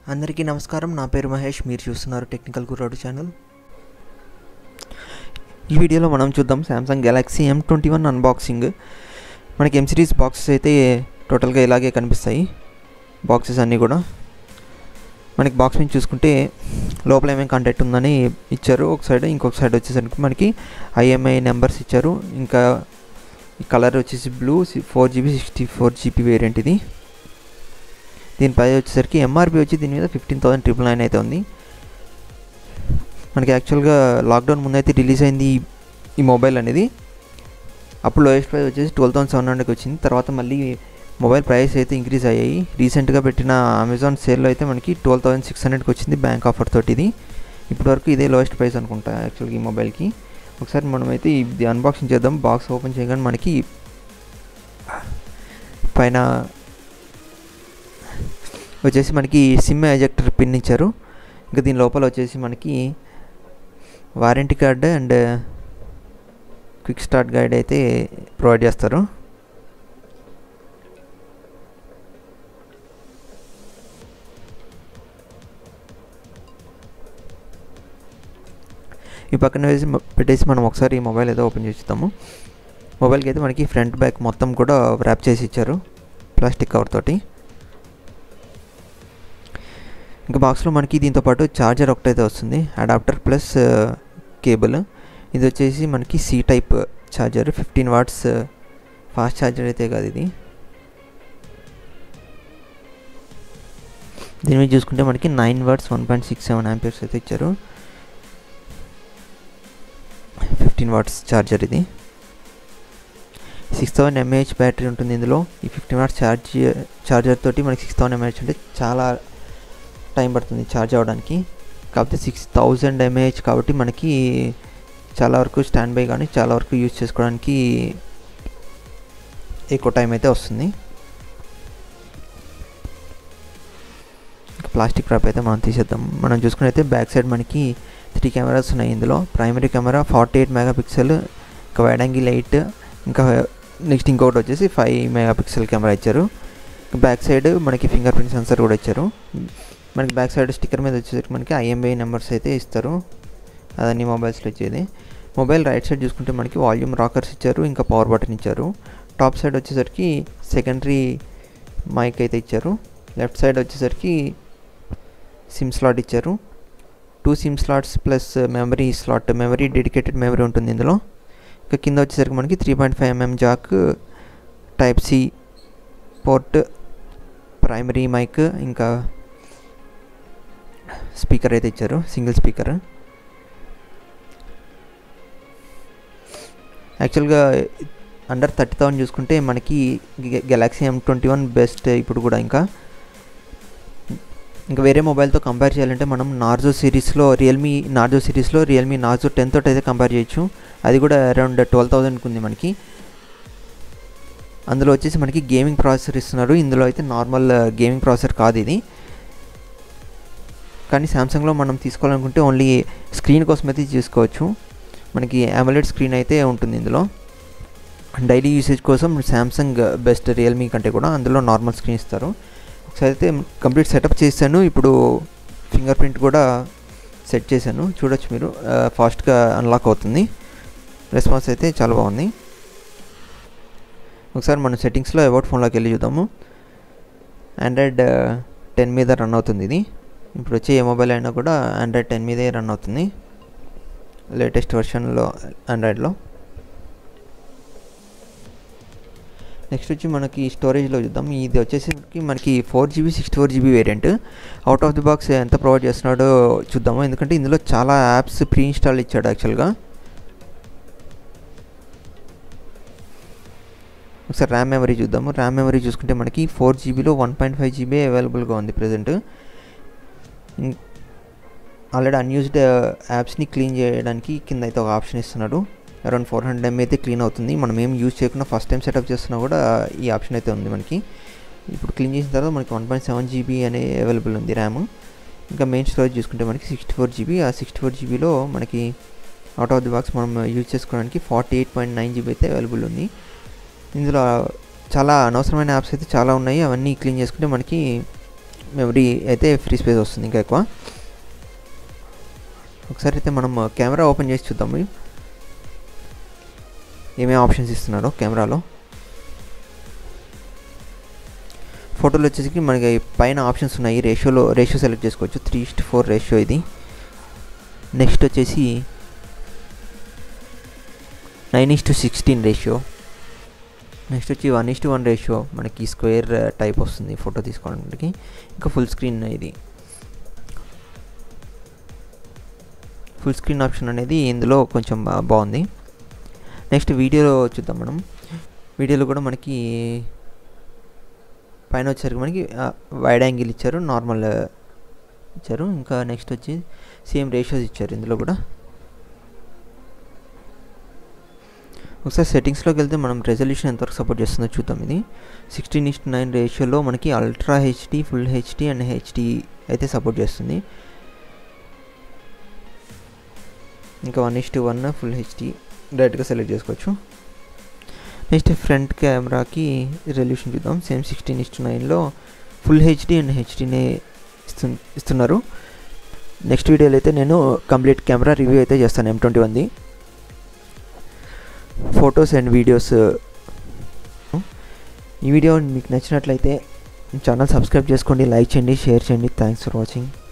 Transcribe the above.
అందరికీ నమస్కారం నా పేరు మహేష్ మీరు చూస్తున్నారు టెక్నికల్ గుర్రాడు ఛానల్ ఈ వీడియోలో మనం చూద్దాం Samsung Galaxy M twenty one unboxing మనకి ఎం సిరీస్ బాక్సెస్ అయితే టోటల్గా ఇలాగే కనిపిస్తాయి బాక్సెస్ అన్నీ కూడా మనకి బాక్స్ మీద చూసుకుంటే లోపల ఏమేమి కంటెంట్ ఉందని ఇచ్చారు ఒక సైడ్ ఇంకొక సైడ్ వచ్చేసరికి మనకి ఐఎంఐ నెంబర్స్ ఇచ్చారు ఇంకా ఈ కలర్ వచ్చేసి blue four GB sixty four GB variant ఇది దీనిపై వచ్చేసరికి ఎంఆర్పి వచ్చి దీని మీద ఫిఫ్టీన్ థౌసండ్ ట్రిపుల్ నైన్ అయితే ఉంది మనకి యాక్చువల్గా లాక్డౌన్ ముందైతే రిలీజ్ అయింది ఈ- ఈ మొబైల్ అనేది అప్పుడు లోయెస్ట్ ప్రైస్ వచ్చేసి ట్వెల్వ్ థౌసండ్ సెవెన్ హండ్రెడ్కి వచ్చింది తర్వాత మళ్ళీ మొబైల్ ప్రైస్ అయితే ఇంక్రీజ్ అయ్యాయి రీసెంట్గా పెట్టిన అమెజాన్ సేల్లో అయితే మనకి ట్వెల్వ్ థౌసండ్ సిక్స్ హండ్రెడ్కి వచ్చింది బ్యాంక్ ఆఫర్ తోటి ఇది ఇప్పటివరకు ఇదే లోయెస్ట్ ప్రైస్ అనుకుంటా యాక్చువల్గా ఈ మొబైల్కి ఒకసారి మనమైతే ఇది అన్బాక్సింగ్ చేద్దాం బాక్స్ ఓపెన్ చేయగానే మనకి పైన వచ్చేసి మనకి సిమ్ ఎజెక్టర్ పిన్ ఇచ్చారు ఇంకా దీని లోపల వచ్చేసి మనకి warranty card and quick start guide అయితే ప్రొవైడ్ చేస్తారు ఈ పక్కన వేసి మ- పెట్టేసి మనం ఒకసారి ఈ మొబైల్ ఏదో ఓపెన్ చేస్తాము మొబైల్కి అయితే మనకి ఫ్రంట్ బ్యాక్ మొత్తం కూడా ర్యాప్ చేసి ఇచ్చారు ప్లాస్టిక్ కవర్ తోటి ఇంకా బాక్స్లో మనకి దీంతో పాటు ఛార్జర్ ఒకటైతే వస్తుంది అడాప్టర్ ప్లస్ కేబుల్ ఇది వచ్చేసి మనకి C type charger fifteen watts fast charger అయితే కాదు ఇది దీని మీద చూసుకుంటే మనకి nine watts one point six seven amperes అయితే ఇచ్చారు ఫిఫ్టీన్ వాట్స్ ఛార్జర్ ఇది సిక్స్ థౌసండ్ ఎంఏహెచ్ బ్యాటరీ ఉంటుంది ఇందులో ఈ ఫిఫ్టీన్ వాట్స్ ఛార్జ్ ఛార్జర్ తోటి మనకి సిక్స్ థౌసండ్ ఎంఏహెచ్ అంటే చాలా టైం పడుతుంది ఛార్జ్ అవ్వడానికి కాకపోతే సిక్స్ థౌజండ్ ఎంఏహెచ్ కాబట్టి మనకి చాలా వరకు స్టాండ్ బై కానీ చాలా వరకు యూజ్ చేసుకోవడానికి ఎక్కువ టైం అయితే వస్తుంది ప్లాస్టిక్ ర్యాప్ అయితే మనం తీసేద్దాం మనం చూసుకుని అయితే బ్యాక్ సైడ్ మనకి త్రీ కెమెరాస్ ఉన్నాయి ఇందులో primary camera forty eight megapixel ఇంకా వైడ్ యాంగిల్ ఎయిట్ ఇంకా నెక్స్ట్ ఇంకొకటి వచ్చేసి ఫైవ్ మెగా పిక్సెల్ కెమెరా ఇచ్చారు బ్యాక్ సైడ్ మనకి ఫింగర్ ప్రింట్ సెన్సర్ కూడా ఇచ్చారు మనకి బ్యాక్ సైడ్ స్టిక్కర్ మీద వచ్చేసరికి మనకి ఐఎంబై నెంబర్స్ అయితే ఇస్తారు అదన్నీ మొబైల్స్లో వచ్చేది మొబైల్ రైట్ సైడ్ చూసుకుంటే మనకి వాల్యూమ్ రాకర్స్ ఇచ్చారు ఇంకా పవర్ బటన్ ఇచ్చారు టాప్ సైడ్ వచ్చేసరికి సెకండరీ మైక్ అయితే ఇచ్చారు లెఫ్ట్ సైడ్ వచ్చేసరికి సిమ్ స్లాట్ ఇచ్చారు two SIM slots plus memory slot memory dedicated memory ఉంటుంది ఇందులో ఇంకా కింద వచ్చేసరికి మనకి three point five mm jack type C port primary mic ఇంకా స్పీకర్ అయితే ఇచ్చారు సింగిల్ స్పీకర్ యాక్చువల్గా అండర్ థర్టీ థౌసండ్ చూసుకుంటే మనకి Galaxy M twenty one best ఇప్పుడు కూడా ఇంకా ఇంకా వేరే మొబైల్తో కంపేర్ చేయాలంటే మనం నార్జో సిరీస్లో రియల్మీ నార్జో సిరీస్లో రియల్మీ నార్జో టెన్ తోటి అయితే కంపేర్ చేయొచ్చు అది కూడా అరౌండ్ ట్వెల్వ్ థౌసండ్కి ఉంది మనకి అందులో వచ్చేసి మనకి గేమింగ్ ప్రాసెసర్ ఇస్తున్నారు ఇందులో అయితే నార్మల్ గేమింగ్ ప్రాసెసర్ కాదు ఇది కానీ సామ్సంగ్లో మనం తీసుకోవాలనుకుంటే ఓన్లీ స్క్రీన్ కోసం అయితే తీసుకోవచ్చు మనకి అమలెడ్ స్క్రీన్ అయితే ఉంటుంది ఇందులో డైలీ యూసేజ్ కోసం సామ్సంగ్ బెస్ట్ రియల్మీ కంటే కూడా అందులో నార్మల్ స్క్రీన్ ఇస్తారు ఒకసారి అయితే కంప్లీట్ సెటప్ చేశాను ఇప్పుడు ఫింగర్ ప్రింట్ కూడా సెట్ చేశాను చూడొచ్చు మీరు ఫాస్ట్గా అన్లాక్ అవుతుంది రెస్పాన్స్ అయితే చాలా బాగుంది ఒకసారి మన సెట్టింగ్స్లో అబౌట్ ఫోన్లోకి వెళ్ళి చూద్దాము ఆండ్రాయిడ్ టెన్ మీద రన్ అవుతుంది ఇది ఇప్పుడు వచ్చే ఏ మొబైల్ అయినా కూడా ఆండ్రాయిడ్ టెన్ మీదే రన్ అవుతుంది లేటెస్ట్ వర్షన్లో ఆండ్రాయిడ్లో నెక్స్ట్ వచ్చి మనకి స్టోరేజ్లో చూద్దాం ఇది వచ్చేసి మనకి four GB sixty four GB variant out of the box ఎంత ప్రొవైడ్ చేస్తున్నాడో చూద్దాము ఎందుకంటే ఇందులో చాలా యాప్స్ ప్రీ ఇన్స్టాల్ ఇచ్చాడు యాక్చువల్గా ఒకసారి ర్యామ్ మెమరీ చూద్దాము ర్యామ్ మెమరీ చూసుకుంటే మనకి ఫోర్ జీబీలో వన్ పాయింట్ ఫైవ్ జీబీ అవైలబుల్గా ఉంది ప్రజెంట్ ఆల్రెడీ అన్యూజ్డ్ యాప్స్ని క్లీన్ చేయడానికి కింద అయితే ఒక ఆప్షన్ ఇస్తున్నాడు అరౌండ్ ఫోర్ హండ్రెడ్ ఎంబీ అయితే క్లీన్ అవుతుంది మనం ఏం యూజ్ చేయకుండా ఫస్ట్ టైం సెటప్ చేస్తున్నా కూడా ఈ ఆప్షన్ అయితే ఉంది మనకి ఇప్పుడు క్లీన్ చేసిన తర్వాత మనకి వన్ పాయింట్ సెవెన్ జీబీ అనే అవైలబుల్ ఉంది ర్యామ్ ఇంకా మెయిన్ స్టోరేజ్ చూసుకుంటే మనకి సిక్స్టీ ఫోర్ జీబీ ఆ సిక్స్టీ ఫోర్ జీబీలో మనకి అవుట్ ఆఫ్ ది బాక్స్ మనం యూజ్ చేసుకోవడానికి forty eight point nine GB అయితే అవైలబుల్ ఉంది ఇందులో చాలా అనవసరమైన యాప్స్ అయితే చాలా ఉన్నాయి అవన్నీ క్లీన్ చేసుకుంటే మనకి మెమరీ అయితే ఫ్రీ స్పేస్ వస్తుంది ఇంకా ఎక్కువ ఒకసారి అయితే మనం కెమెరా ఓపెన్ చేసి చూద్దాము ఏమేమి ఆప్షన్స్ ఇస్తున్నారో కెమెరాలో ఫోటోలు వచ్చేసి మనకి పైన ఆప్షన్స్ ఉన్నాయి రేషియోలో రేషియో సెలెక్ట్ చేసుకోవచ్చు త్రీ ఇస్ట్ ఫోర్ రేషియో ఇది నెక్స్ట్ వచ్చేసి nine is to sixteen ratio next వచ్చి one is to one ratio మనకి స్క్వేర్ టైప్ వస్తుంది ఫోటో తీసుకోవడానికి ఇంకా ఫుల్ స్క్రీన్ ఇది ఫుల్ స్క్రీన్ ఆప్షన్ అనేది ఇందులో కొంచెం బాగుంది నెక్స్ట్ వీడియోలో చూద్దాం మనం వీడియోలో కూడా మనకి పైన వచ్చేసరికి మనకి వైడ్ యాంగిల్ ఇచ్చారు నార్మల్ ఇచ్చారు ఇంకా నెక్స్ట్ వచ్చి సేమ్ రేషియోస్ ఇచ్చారు ఇందులో కూడా ఒకసారి సెట్టింగ్స్లోకి వెళ్తే మనం రెజల్యూషన్ ఎంతవరకు సపోర్ట్ చేస్తుందో చూద్దాం ఇది సిక్స్టీన్ ఇస్ట్ నైన్ రేషియోలో మనకి ultra HD full HD and HD అయితే సపోర్ట్ చేస్తుంది ఇంకా one is to one full HD డైరెక్ట్గా సెలెక్ట్ చేసుకోవచ్చు నెక్స్ట్ ఫ్రంట్ కెమెరాకి రెల్యూషన్ చూద్దాం సేమ్ సిక్స్టీన్ ఇస్ట్ నైన్లో ఫుల్ హెచ్డి అండ్ హెచ్డీనే ఇస్తు ఇస్తున్నారు నెక్స్ట్ వీడియోలో అయితే నేను కంప్లీట్ కెమెరా రివ్యూ అయితే చేస్తాను ఎం ట్వంటీ వన్ది ఫొటోస్ అండ్ వీడియోస్ ఈ వీడియో మీకు నచ్చినట్లయితే ఛానల్ సబ్స్క్రైబ్ చేసుకోండి లైక్ చేయండి షేర్ చేయండి థ్యాంక్స్ ఫర్ వాచింగ్